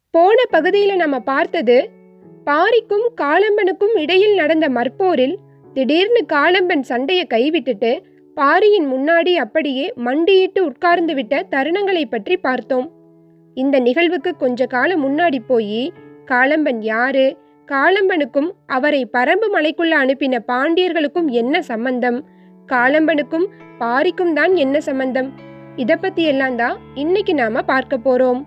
போன பகுதியில் நம்ம பார்த்தது பாரிக்கும் காளம்பனுக்கும் இடையில் நடந்த மற்போரில் திடீர்னு காளம்பன் சண்டையை கைவிட்டுட்டு பாரியின் முன்னாடி அப்படியே மண்டியிட்டு உட்கார்ந்து விட்ட தருணங்களை பற்றி பார்த்தோம் இந்த நிகழ்வுக்கு கொஞ்ச காலம் முன்னாடி போய் காளம்பன் யாரு காளம்பனுக்கும் அவரை பரம்பு மலைக்குள்ள அனுப்பின பாண்டியர்களுக்கும் என்ன சம்பந்தம் காளம்பனுக்கும் பாரிக்கும் தான் என்ன சம்பந்தம் இத பத்தி எல்லாம் தான் இன்னைக்கு நாம பார்க்க போறோம்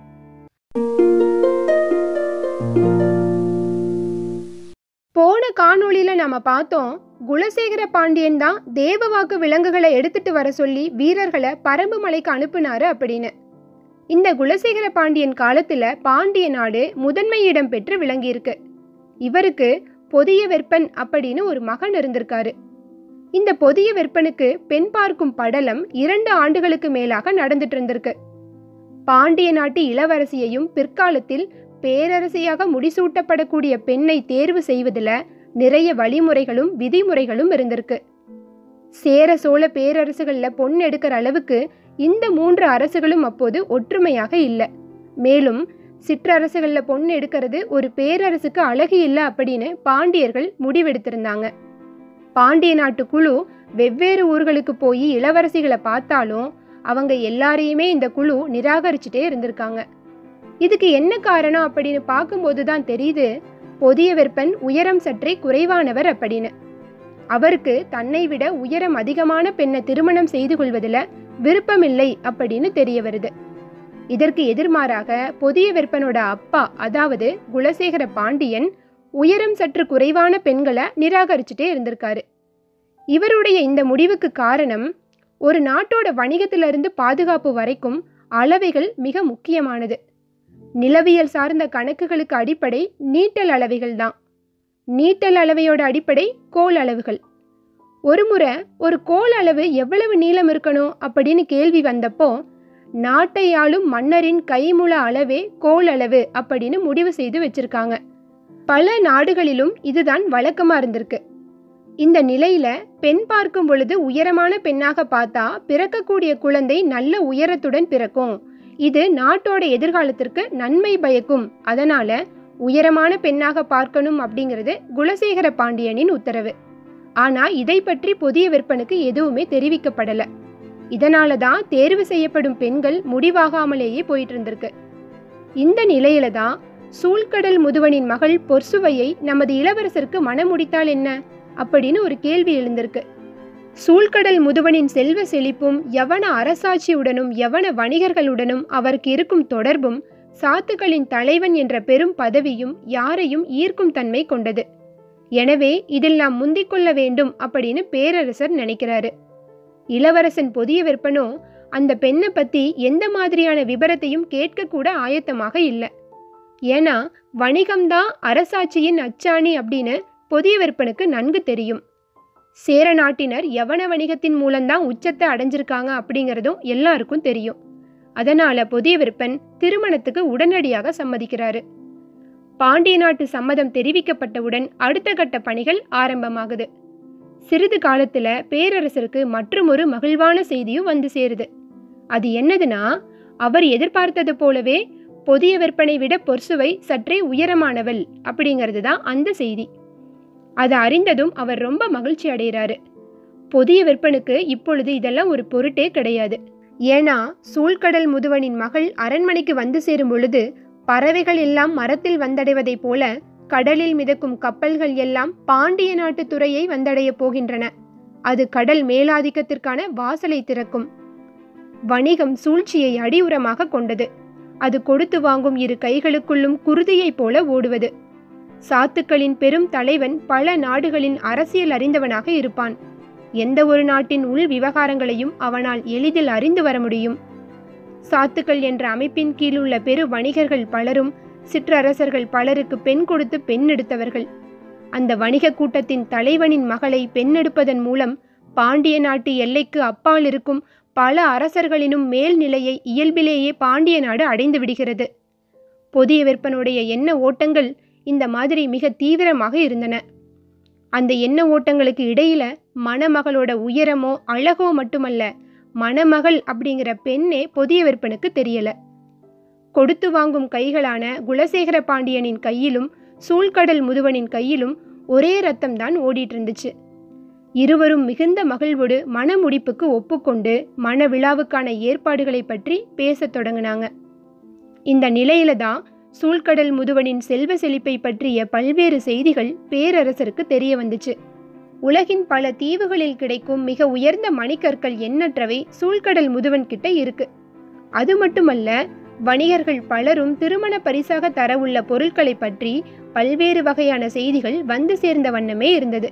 போன காணொளியில நாம பார்த்தோம் குலசேகர பாண்டியன் தான் தேவவாக்கு விலங்குகளை எடுத்துட்டு வர சொல்லி வீரர்களை பரம்பு மலைக்கு அனுப்புனாரு அப்படின்னு இந்த குலசேகர பாண்டியன் காலத்துல பாண்டிய நாடு முதன்மை இடம் பெற்று விளங்கியிருக்கு இவருக்கு பொதிய வெப்பன் அப்படின்னு ஒரு மகன் இருந்திருக்காரு இந்த பொதிய வெப்பனுக்கு பெண் பார்க்கும் படலம் இரண்டு ஆண்டுகளுக்கு மேலாக நடந்துட்டு இருந்திருக்கு பாண்டிய நாட்டு இளவரசியையும் பிற்காலத்தில் பேரரசியாக முடிசூட்டப்படக்கூடிய பெண்ணை தேர்வு செய்வதில் நிறைய வழிமுறைகளும் விதிமுறைகளும் இருந்திருக்கு சேர சோழ பேரரசுகளில் பொன் எடுக்கிற அளவுக்கு இந்த மூன்று அரசுகளும் அப்போது ஒற்றுமையாக இல்லை மேலும் சிற்றரசுகளில் பொன் எடுக்கிறது ஒரு பேரரசுக்கு அழகு இல்லை அப்படின்னு பாண்டியர்கள் முடிவெடுத்திருந்தாங்க பாண்டிய நாட்டு குழு வெவ்வேறு ஊர்களுக்கு போய் இளவரசிகளை பார்த்தாலும் அவங்க எல்லாரையுமே இந்த குழு நிராகரிச்சுட்டே இருந்திருக்காங்க இதுக்கு என்ன காரணம் அப்படின்னு பார்க்கும்போது தான் தெரியுது பொதிய வெப்பன் உயரம் சற்றே குறைவானவர் அப்படின்னு அவருக்கு தன்னை விட உயரம் அதிகமான பெண்ணை திருமணம் செய்து கொள்வதில் விருப்பமில்லை அப்படின்னு தெரிய வருது இதற்கு எதிர்மாறாக பொதிய வெப்பனோட அப்பா அதாவது குலசேகர பாண்டியன் உயரம் சற்று குறைவான பெண்களை நிராகரிச்சுட்டே இருந்திருக்காரு இவருடைய இந்த முடிவுக்கு காரணம் ஒரு நாட்டோட வணிகத்திலிருந்து பாதுகாப்பு வரைக்கும் அளவைகள் மிக முக்கியமானது நிலவியல் சார்ந்த கணக்குகளுக்கு அடிப்படை நீட்டல் அளவைகள் தான் நீட்டல் அளவையோட அடிப்படை கோல் அளவுகள் ஒரு முறை ஒரு கோல் அளவு எவ்வளவு நீளம் இருக்கணும் அப்படின்னு கேள்வி வந்தப்போ நாட்டை ஆளும் மன்னரின் கைமுள அளவே கோல் அளவு அப்படின்னு முடிவு செய்து வச்சிருக்காங்க பல நாடுகளிலும் இதுதான் வழக்கமா இருந்திருக்கு இந்த நிலையில பெண் பார்க்கும் பொழுது உயரமான பெண்ணாக பார்த்தா பிறக்கக்கூடிய குழந்தை நல்ல உயரத்துடன் பிறக்கும் இது நாட்டோட எதிர்காலத்திற்கு நன்மை பயக்கும் அதனால உயரமான பெண்ணாக பார்க்கணும் அப்படிங்கிறது குலசேகர பாண்டியனின் உத்தரவு ஆனா இதை பற்றி புதிய விற்பனுக்கு எதுவுமே தெரிவிக்கப்படல இதனால தான் தேர்வு செய்யப்படும் பெண்கள் முடிவாகாமலேயே போயிட்டு இருந்திருக்கு இந்த நிலையில தான் சூழ்கடல் முதுவனின் மகள் பொர்சுவையை நமது இளவரசருக்கு மணமுடித்தால் என்ன அப்படின்னு ஒரு கேள்வி எழுந்திருக்கு சூழ்கடல் முதுவனின் செல்வ செழிப்பும் யவன அரசாட்சியுடனும் யவன வணிகர்களுடனும் அவருக்கு இருக்கும் தொடர்பும் சாத்துக்களின் தலைவன் என்ற பெரும் பதவியும் யாரையும் ஈர்க்கும் தன்மை கொண்டது எனவே இதில் நாம் முந்திக் கொள்ள வேண்டும் அப்படின்னு பேரரசர் நினைக்கிறாரு இளவரசன் பொதிய விற்பனோ அந்த பெண்ணை பத்தி எந்த மாதிரியான விபரத்தையும் கேட்கக்கூட ஆயத்தமாக இல்லை ஏன்னா வணிகம்தான் அரசாட்சியின் அச்சாணி அப்படின்னு பொதிய விற்பனுக்கு நன்கு தெரியும் சேர நாட்டினர் யவன வணிகத்தின் மூலம்தான் உச்சத்தை அடைஞ்சிருக்காங்க அப்படிங்கிறதும் எல்லாருக்கும் தெரியும் அதனால பொதிய விற்பன் திருமணத்துக்கு உடனடியாக சம்மதிக்கிறாரு பாண்டிய நாட்டு சம்மதம் தெரிவிக்கப்பட்டவுடன் அடுத்த கட்ட பணிகள் ஆரம்பமாகுது சிறிது காலத்துல பேரரசருக்கு மற்றுமொரு மகிழ்வான செய்தியும் வந்து சேருது அது என்னதுன்னா அவர் எதிர்பார்த்தது போலவே பொதிய விற்பனை விட பொர்சுவை சற்றே உயரமானவள் அப்படிங்கிறது தான் அந்த செய்தி அதை அறிந்ததும் அவர் ரொம்ப மகிழ்ச்சி அடைகிறாரு பொதிய விற்பனுக்கு இப்பொழுது இதெல்லாம் ஒரு பொருட்டே கிடையாது ஏன்னா சூழ்கடல் முதுவனின் மகள் அரண்மனைக்கு வந்து சேரும் பொழுது பறவைகள் எல்லாம் மரத்தில் வந்தடைவதைப் போல கடலில் மிதக்கும் கப்பல்கள் எல்லாம் பாண்டிய நாட்டு துறையை வந்தடைய போகின்றன அது கடல் மேலாதிக்கத்திற்கான வாசலை திறக்கும் வணிகம் சூழ்ச்சியை அடியுரமாக கொண்டது அது கொடுத்து வாங்கும் இரு கைகளுக்குள்ளும் குருதியைப் போல ஓடுவது சாத்துக்களின் பெரும் தலைவன் பல நாடுகளின் அரசியல் அறிந்தவனாக இருப்பான் எந்த ஒரு நாட்டின் உள் விவகாரங்களையும் அவனால் எளிதில் அறிந்து வர முடியும் சாத்துக்கள் என்ற அமைப்பின் கீழ் உள்ள பெரு வணிகர்கள் பலரும் சிற்றரசர்கள் பலருக்கு பெண் கொடுத்து பெண் எடுத்தவர்கள் அந்த வணிக கூட்டத்தின் தலைவனின் மகளை பெண்ணெடுப்பதன் மூலம் பாண்டிய நாட்டு எல்லைக்கு அப்பால் இருக்கும் பல அரசர்களினும் மேல் நிலையை இயல்பிலேயே பாண்டிய நாடு அடைந்து விடுகிறது பொதிய விற்பனுடைய எண்ண ஓட்டங்கள் இந்த மாதிரி மிக தீவிரமாக இருந்தன அந்த எண்ண ஓட்டங்களுக்கு இடையில மணமகளோட உயரமோ அழகோ மட்டுமல்ல மணமகள் அப்படிங்கிற பெண்ணே பொதிய விற்பனுக்கு தெரியல கொடுத்து வாங்கும் கைகளான குலசேகர பாண்டியனின் கையிலும் சூழ்கடல் முதுவனின் கையிலும் ஒரே ரத்தம்தான் ஓடிட்டு இருந்துச்சு இருவரும் மிகுந்த மகிழ்வோடு மணமுடிப்புக்கு ஒப்புக்கொண்டு மண விழாவுக்கான ஏற்பாடுகளை பற்றி பேசத் தொடங்கினாங்க இந்த நிலையில தான் சூழ்கடல் முதுவனின் செல்வ செழிப்பை பற்றிய பல்வேறு செய்திகள் பேரரசருக்கு தெரிய வந்துச்சு உலகின் பல தீவுகளில் கிடைக்கும் மிக உயர்ந்த மணிக்கற்கள் எண்ணற்றவை சூழ்கடல் முதுவன் கிட்ட இருக்கு அது மட்டுமல்ல வணிகர்கள் பலரும் திருமண பரிசாக தரவுள்ள பொருட்களை பற்றி பல்வேறு வகையான செய்திகள் வந்து சேர்ந்த வண்ணமே இருந்தது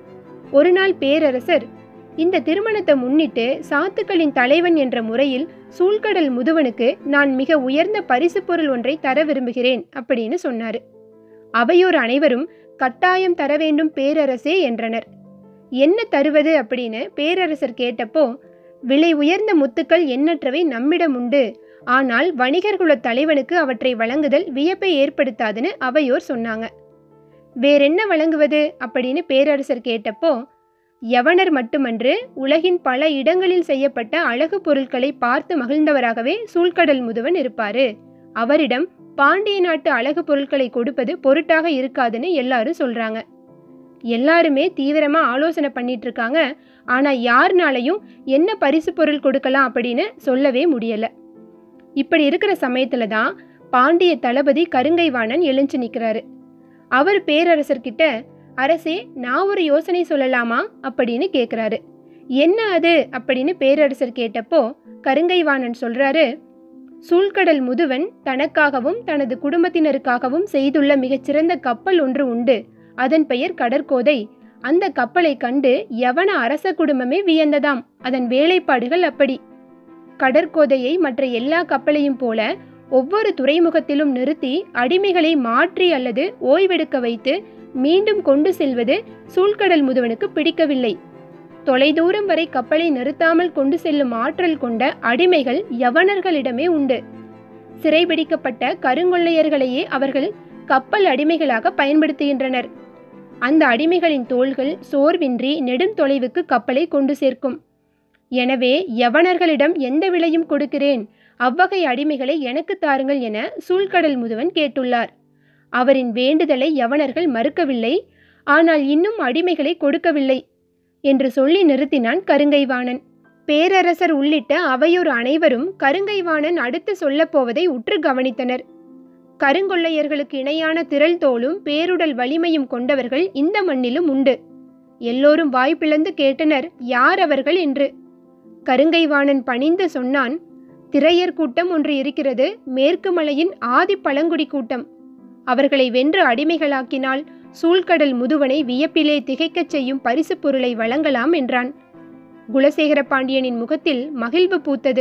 ஒரு நாள் பேரரசர் இந்த திருமணத்தை முன்னிட்டு சாத்துக்களின் தலைவன் என்ற முறையில் சூழ்கடல் முதுவனுக்கு நான் மிக உயர்ந்த பரிசு பொருள் ஒன்றை தர விரும்புகிறேன் அப்படின்னு சொன்னாரு அவையோர் அனைவரும் கட்டாயம் தர வேண்டும் பேரரசே என்றனர் என்ன தருவது அப்படின்னு பேரரசர் கேட்டப்போ விலை உயர்ந்த முத்துக்கள் எண்ணற்றவை நம்மிடம் உண்டு ஆனால் வணிகர்குல தலைவனுக்கு அவற்றை வழங்குதல் வியப்பை ஏற்படுத்தாதுன்னு அவையோர் சொன்னாங்க வேறென்ன வழங்குவது அப்படின்னு பேரரசர் கேட்டப்போ யவனர் மட்டுமன்று உலகின் பல இடங்களில் செய்யப்பட்ட அழகு பொருட்களை பார்த்து மகிழ்ந்தவராகவே சூழ்கடல் முதுவன் இருப்பாரு அவரிடம் பாண்டிய நாட்டு அழகு பொருட்களை கொடுப்பது பொருட்டாக இருக்காதுன்னு எல்லாரும் சொல்றாங்க எல்லாருமே தீவிரமா ஆலோசனை பண்ணிட்டு இருக்காங்க ஆனா யாருனாலையும் என்ன பரிசு பொருள் கொடுக்கலாம் அப்படின்னு சொல்லவே முடியல இப்படி இருக்கிற சமயத்துல தான் பாண்டிய தளபதி கருங்கைவாணன் எழுஞ்சு நிற்கிறாரு அவர் பேரரசர்கிட்ட அரசே நான் ஒரு யோசனை சொல்லலாமா அப்படின்னு கேட்குறாரு என்ன அது அப்படின்னு பேரரசர் கேட்டப்போ கருங்கைவாணன் சொல்றாரு சூழ்கடல் முதுவன் தனக்காகவும் தனது குடும்பத்தினருக்காகவும் செய்துள்ள மிகச்சிறந்த கப்பல் ஒன்று உண்டு அதன் பெயர் கடற்கோதை அந்த கப்பலை கண்டு யவன அரச குடும்பமே வியந்ததாம் அதன் வேலைப்பாடுகள் அப்படி கடற்கோதையை மற்ற எல்லா கப்பலையும் போல ஒவ்வொரு துறைமுகத்திலும் நிறுத்தி அடிமைகளை மாற்றி அல்லது ஓய்வெடுக்க வைத்து மீண்டும் கொண்டு செல்வது சூழ்கடல் முதுவனுக்கு பிடிக்கவில்லை தொலைதூரம் வரை கப்பலை நிறுத்தாமல் கொண்டு செல்லும் ஆற்றல் கொண்ட அடிமைகள் யவனர்களிடமே உண்டு சிறைபிடிக்கப்பட்ட கருங்கொள்ளையர்களையே அவர்கள் கப்பல் அடிமைகளாக பயன்படுத்துகின்றனர் அந்த அடிமைகளின் தோள்கள் சோர்வின்றி நெடுந்தொலைவுக்கு கப்பலை கொண்டு சேர்க்கும் எனவே யவனர்களிடம் எந்த விலையும் கொடுக்கிறேன் அவ்வகை அடிமைகளை எனக்கு தாருங்கள் என சூழ்கடல் முதுவன் கேட்டுள்ளார் அவரின் வேண்டுதலை யவனர்கள் மறுக்கவில்லை ஆனால் இன்னும் அடிமைகளை கொடுக்கவில்லை என்று சொல்லி நிறுத்தினான் கருங்கைவாணன் பேரரசர் உள்ளிட்ட அவையோர் அனைவரும் கருங்கைவாணன் அடுத்து சொல்லப்போவதை உற்று கவனித்தனர் கருங்கொள்ளையர்களுக்கு இணையான திரள் தோளும் பேருடல் வலிமையும் கொண்டவர்கள் இந்த மண்ணிலும் உண்டு எல்லோரும் வாய் பிளந்து கேட்டனர் யார் அவர்கள் என்று கருங்கைவாணன் பணிந்து சொன்னான் திரையர் கூட்டம் ஒன்று இருக்கிறது மேற்கு மலையின் ஆதி பழங்குடி கூட்டம் அவர்களை வென்று அடிமைகளாக்கினால் சூழ்கடல் முதுவனை வியப்பிலே திகைக்கச் செய்யும் பரிசுப் பொருளை வழங்கலாம் என்றான் குலசேகர பாண்டியனின் முகத்தில் மகிழ்வு பூத்தது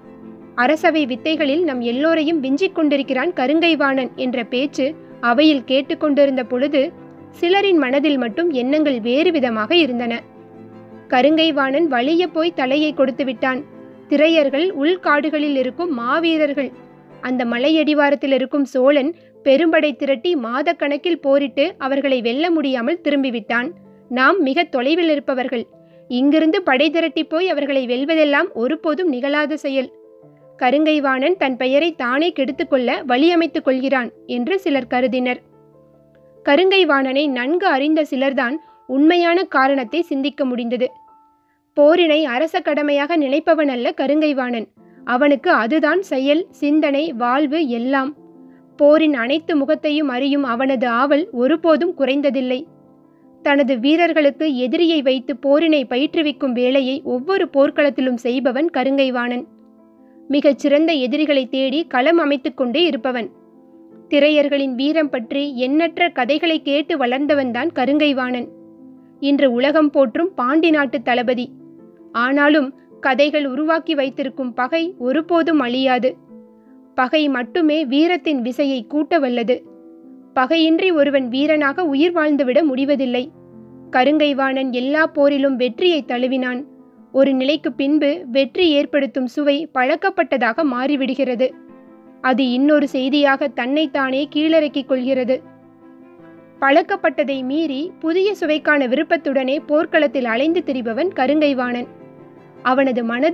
அரசவை வித்தைகளில் நம் எல்லோரையும் விஞ்சிக் கொண்டிருக்கிறான் கருங்கைவாணன் என்ற பேச்சு அவையில் கேட்டுக்கொண்டிருந்த பொழுது சிலரின் மனதில் மட்டும் எண்ணங்கள் வேறு விதமாக இருந்தன கருங்கைவாணன் வலிய போய் தலையை கொடுத்து விட்டான் திரையர்கள் உள்காடுகளில் இருக்கும் மாவீரர்கள் அந்த மலையடிவாரத்தில் இருக்கும் சோழன் பெரும்படை திரட்டி மாதக்கணக்கில் போரிட்டு அவர்களை வெல்ல முடியாமல் திரும்பிவிட்டான் நாம் மிக தொலைவில் இருப்பவர்கள் இங்கிருந்து படை திரட்டி போய் அவர்களை வெல்வதெல்லாம் ஒருபோதும் நிகழாத செயல் கருங்கைவாணன் தன் பெயரை தானே கெடுத்துக்கொள்ள வழியமைத்துக் கொள்கிறான் என்று சிலர் கருதினர் கருங்கைவாணனை நன்கு அறிந்த சிலர்தான் உண்மையான காரணத்தை சிந்திக்க முடிந்தது போரினை அரச கடமையாக நினைப்பவன் அல்ல கருங்கைவாணன் அவனுக்கு அதுதான் செயல் சிந்தனை வாழ்வு எல்லாம் போரின் அனைத்து முகத்தையும் அறியும் அவனது ஆவல் ஒருபோதும் குறைந்ததில்லை தனது வீரர்களுக்கு எதிரியை வைத்து போரினை பயிற்றுவிக்கும் வேலையை ஒவ்வொரு போர்க்களத்திலும் செய்பவன் கருங்கைவாணன் மிகச் சிறந்த எதிரிகளை தேடி களம் அமைத்துக் கொண்டே இருப்பவன் திரையர்களின் வீரம் பற்றி எண்ணற்ற கதைகளை கேட்டு வளர்ந்தவன்தான் கருங்கைவாணன் இன்று உலகம் போற்றும் பாண்டி நாட்டு தளபதி ஆனாலும் கதைகள் உருவாக்கி வைத்திருக்கும் பகை ஒருபோதும் அழியாது பகை மட்டுமே வீரத்தின் விசையை கூட்ட வல்லது பகையின்றி ஒருவன் வீரனாக உயிர் வாழ்ந்துவிட முடிவதில்லை கருங்கைவாணன் எல்லா போரிலும் வெற்றியை தழுவினான் ஒரு நிலைக்கு பின்பு வெற்றி ஏற்படுத்தும் சுவை பழக்கப்பட்டதாக மாறிவிடுகிறது அது இன்னொரு செய்தியாக தன்னைத்தானே கீழறக்கிக் கொள்கிறது பழக்கப்பட்டதை மீறி புதிய சுவைக்கான விருப்பத்துடனே போர்க்களத்தில் அலைந்து திரிபவன் கருங்கைவாணன் அவனது மனதில்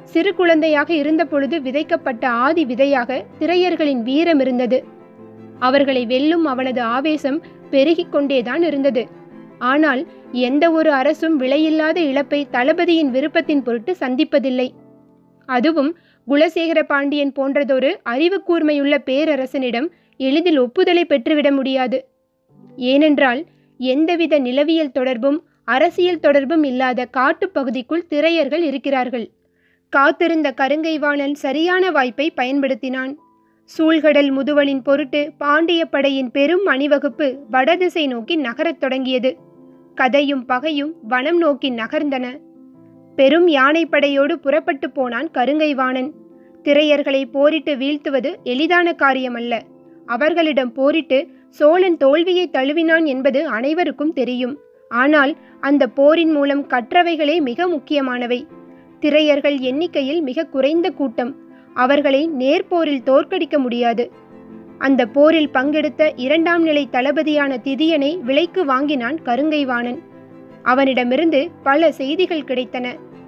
சிறு குழந்தையாக இருந்த பொழுது விதைக்கப்பட்ட ஆதி விதையாக திரையர்களின் வீரம் இருந்தது அவர்களை வெல்லும் அவனது ஆவேசம் பெருகிக் கொண்டேதான் இருந்தது ஆனால் எந்த ஒரு அரசும் விலையில்லாத இழப்பை தளபதியின் விருப்பத்தின் பொருட்டு சந்திப்பதில்லை அதுவும் குலசேகர பாண்டியன் போன்றதொரு அறிவு கூர்மையுள்ள பேரரசனிடம் எளிதில் ஒப்புதலை பெற்றுவிட முடியாது ஏனென்றால் எந்தவித நிலவியல் தொடர்பும் அரசியல் தொடர்பும் இல்லாத காட்டுப்பகுதிக்குள் திரையர்கள் இருக்கிறார்கள் காத்திருந்த கருங்கைவாணன் சரியான வாய்ப்பை பயன்படுத்தினான் சூழ்கடல் முதுவலின் பொருட்டு பாண்டிய படையின் பெரும் அணிவகுப்பு வடதிசை நோக்கி நகரத் தொடங்கியது கதையும் பகையும் வனம் நோக்கி நகர்ந்தன பெரும் யானைப்படையோடு புறப்பட்டு போனான் கருங்கைவாணன் திரையர்களை போரிட்டு வீழ்த்துவது எளிதான காரியமல்ல அவர்களிடம் போரிட்டு சோழன் தோல்வியை தழுவினான் என்பது அனைவருக்கும் தெரியும் ஆனால் அந்த போரின் மூலம் கற்றவைகளே மிக முக்கியமானவை திரையர்கள் எண்ணிக்கையில் மிக குறைந்த கூட்டம் அவர்களை நேர்போரில் தோற்கடிக்க முடியாது அந்த போரில் பங்கெடுத்த இரண்டாம் நிலை தளபதியான திதியனை விலைக்கு வாங்கினான் கருங்கைவாணன் அவனிடமிருந்து பல செய்திகள் கிடைத்தன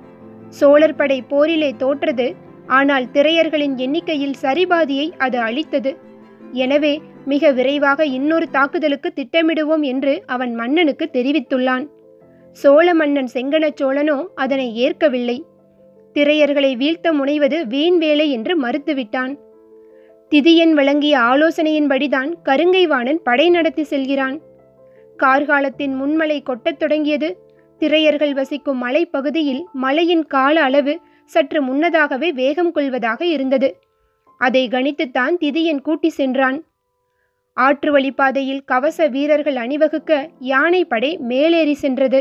சோழர் படை போரிலே தோற்றது ஆனால் திரையர்களின் எண்ணிக்கையில் சரிபாதியை அது அளித்தது எனவே மிக விரைவாக இன்னொரு தாக்குதலுக்கு திட்டமிடுவோம் என்று அவன் மன்னனுக்கு தெரிவித்துள்ளான் சோழ மன்னன் செங்கணச் சோழனோ அதனை ஏற்கவில்லை திரையர்களை வீழ்த்த முனைவது வீண் வேலை என்று மறுத்துவிட்டான் திதியன் வழங்கிய ஆலோசனையின்படிதான் கருங்கைவாணன் படை நடத்தி செல்கிறான் கார்காலத்தின் முன்மலை கொட்டத் தொடங்கியது திரையர்கள் வசிக்கும் மலைப்பகுதியில் மலையின் கால அளவு சற்று முன்னதாகவே வேகம் கொள்வதாக இருந்தது அதை கணித்துத்தான் திதியன் கூட்டி சென்றான் ஆற்று வழிப்பாதையில் கவச வீரர்கள் அணிவகுக்க யானை படை மேலேறி சென்றது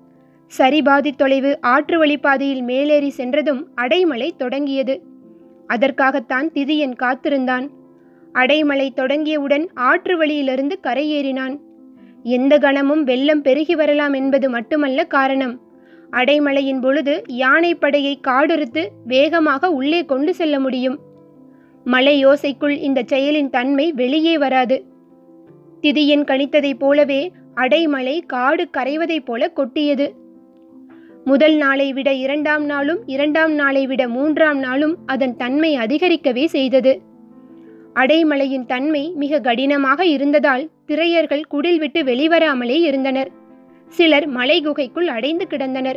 சரிபாதி தொலைவு ஆற்று வழிப்பாதையில் மேலேறி சென்றதும் அடைமலை தொடங்கியது அதற்காகத்தான் திதியன் காத்திருந்தான் அடைமலை தொடங்கியவுடன் ஆற்று வழியிலிருந்து கரையேறினான் எந்த கணமும் வெள்ளம் பெருகி வரலாம் என்பது மட்டுமல்ல காரணம் அடைமலையின் பொழுது யானை படையை காடறுத்து வேகமாக உள்ளே கொண்டு செல்ல முடியும் மலை யோசைக்குள் இந்த செயலின் தன்மை வெளியே வராது திதியன் கணித்ததைப் போலவே அடைமலை காடு கரைவதைப் போல கொட்டியது முதல் நாளை விட இரண்டாம் நாளும் இரண்டாம் நாளை விட மூன்றாம் நாளும் அதன் தன்மை அதிகரிக்கவே செய்தது அடைமலையின் தன்மை மிக கடினமாக இருந்ததால் திரையர்கள் குடில் விட்டு வெளிவராமலே இருந்தனர் சிலர் மலை குகைக்குள் அடைந்து கிடந்தனர்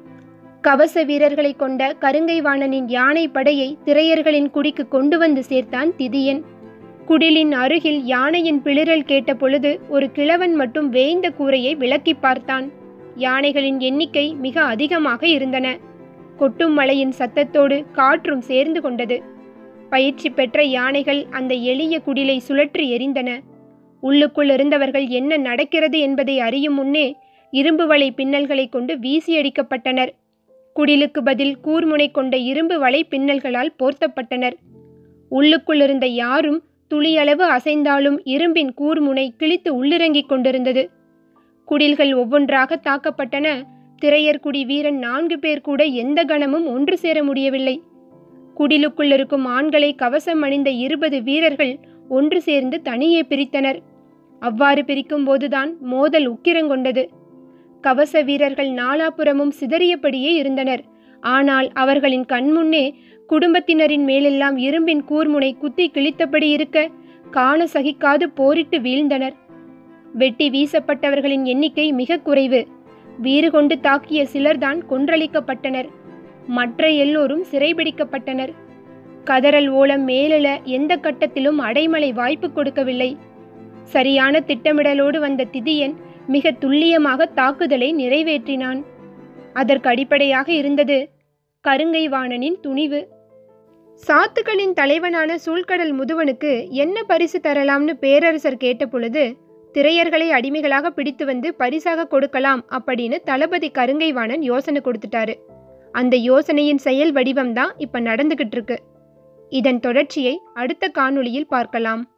கவச வீரர்களை கொண்ட கருங்கைவாணனின் யானை படையை திரையர்களின் குடிக்கு கொண்டு வந்து சேர்த்தான் திதியன் குடிலின் அருகில் யானையின் பிளிரல் கேட்ட பொழுது ஒரு கிழவன் மட்டும் வேய்ந்த கூரையை விளக்கி பார்த்தான் யானைகளின் எண்ணிக்கை மிக அதிகமாக இருந்தன கொட்டும் மழையின் சத்தத்தோடு காற்றும் சேர்ந்து கொண்டது பயிற்சி பெற்ற யானைகள் அந்த எளிய குடிலை சுழற்றி எரிந்தன உள்ளுக்குள் இருந்தவர்கள் என்ன நடக்கிறது என்பதை அறியும் முன்னே இரும்பு வலை பின்னல்களை கொண்டு வீசி அடிக்கப்பட்டனர் குடிலுக்கு பதில் கூர்முனை கொண்ட இரும்பு வலை பின்னல்களால் போர்த்தப்பட்டனர் உள்ளுக்குள் இருந்த யாரும் துளியளவு அசைந்தாலும் இரும்பின் கூர்முனை கிழித்து உள்ளிறங்கிக் கொண்டிருந்தது குடில்கள் ஒவ்வொன்றாக தாக்கப்பட்டன திரையர்குடி வீரன் நான்கு பேர் கூட எந்த கணமும் ஒன்று சேர முடியவில்லை குடிலுக்குள் இருக்கும் ஆண்களை கவசம் அணிந்த இருபது வீரர்கள் ஒன்று சேர்ந்து தனியே பிரித்தனர் அவ்வாறு பிரிக்கும் போதுதான் மோதல் உக்கிரங்கொண்டது கவச வீரர்கள் நாலாபுறமும் சிதறியபடியே இருந்தனர் ஆனால் அவர்களின் கண்முன்னே குடும்பத்தினரின் மேலெல்லாம் இரும்பின் கூர்முனை குத்தி கிழித்தபடி இருக்க காண சகிக்காது போரிட்டு வீழ்ந்தனர் வெட்டி வீசப்பட்டவர்களின் எண்ணிக்கை மிக குறைவு வீறு கொண்டு தாக்கிய சிலர்தான் கொன்றளிக்கப்பட்டனர் மற்ற எல்லோரும் சிறைபிடிக்கப்பட்டனர் கதறல் ஓலம் மேலெழ எந்த கட்டத்திலும் அடைமலை வாய்ப்பு கொடுக்கவில்லை சரியான திட்டமிடலோடு வந்த திதியன் மிக துல்லியமாக தாக்குதலை நிறைவேற்றினான் அதற்கு அடிப்படையாக இருந்தது கருங்கை வாணனின் துணிவு சாத்துக்களின் தலைவனான சூழ்கடல் முதுவனுக்கு என்ன பரிசு தரலாம்னு பேரரசர் கேட்டபொழுது திரையர்களை அடிமைகளாக பிடித்து வந்து பரிசாக கொடுக்கலாம் அப்படின்னு தளபதி கருங்கைவாணன் யோசனை கொடுத்துட்டாரு அந்த யோசனையின் செயல் வடிவம் தான் இப்ப நடந்துகிட்டு இருக்கு இதன் தொடர்ச்சியை அடுத்த காணொளியில் பார்க்கலாம்